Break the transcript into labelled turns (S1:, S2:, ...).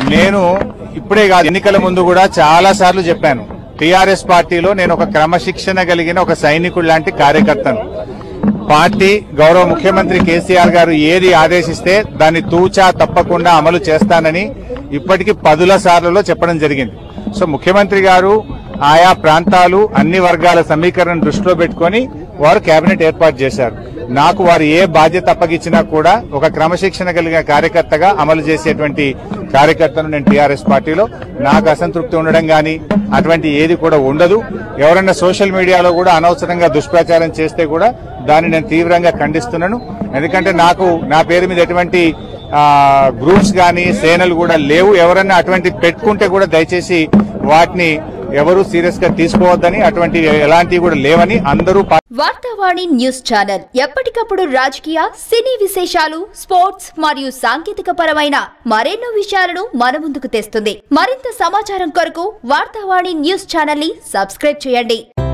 S1: నేను ఇప్పుడే కాదు ఎన్నికల ముందు కూడా చాలా సార్లు చెప్పాను టిఆర్ఎస్ పార్టీలో నేను ఒక క్రమశిక్షణ కలిగిన ఒక సైనికుడు లాంటి కార్యకర్తను పార్టీ గౌరవ ముఖ్యమంత్రి కేసీఆర్ గారు ఏది ఆదేశిస్తే దాన్ని తూచా తప్పకుండా అమలు చేస్తానని ఇప్పటికి పదుల సార్లలో చెప్పడం జరిగింది సో ముఖ్యమంత్రి గారు ఆయా ప్రాంతాలు అన్ని వర్గాల సమీకరణ దృష్టిలో పెట్టుకొని వారు కేబినెట్ ఏర్పాటు చేశారు నాకు వారు ఏ బాధ్యత అప్పగించినా కూడా ఒక క్రమశిక్షణ కలిగిన కార్యకర్తగా అమలు చేసేటువంటి కార్యకర్తను నేను టీఆర్ఎస్ పార్టీలో నాకు అసంతృప్తి ఉండడం గాని అటువంటి ఏది కూడా ఉండదు ఎవరైనా సోషల్ మీడియాలో కూడా అనవసరంగా దుష్ప్రచారం చేస్తే కూడా దాన్ని నేను తీవ్రంగా ఖండిస్తున్నాను ఎందుకంటే నాకు నా పేరు మీద ఎటువంటి ఆ, గ్రూప్స్ గాని సేనలు కూడా లేవు ఎవరైనా అటువంటి పెట్టుకుంటే కూడా దయచేసి వాటిని ఎవరు సీరియస్ గా తీసుకోవద్దని అటువంటి ఎలాంటివి కూడా లేవని అందరూ పా-
S2: వార్తావాణి న్యూస్ ఛానల్ ఎప్పటికప్పుడు రాజకీయ సినీ విశేషాలు స్పోర్ట్స్ మరియు సాంకేతిక పరమైన మరెన్నో విషయాలను మన ముందుకు తెస్తుంది మరింత సమాచారం కొరకు వార్తావాణి న్యూస్ ఛానల్ ని సబ్స్క్రైబ్ చేయండి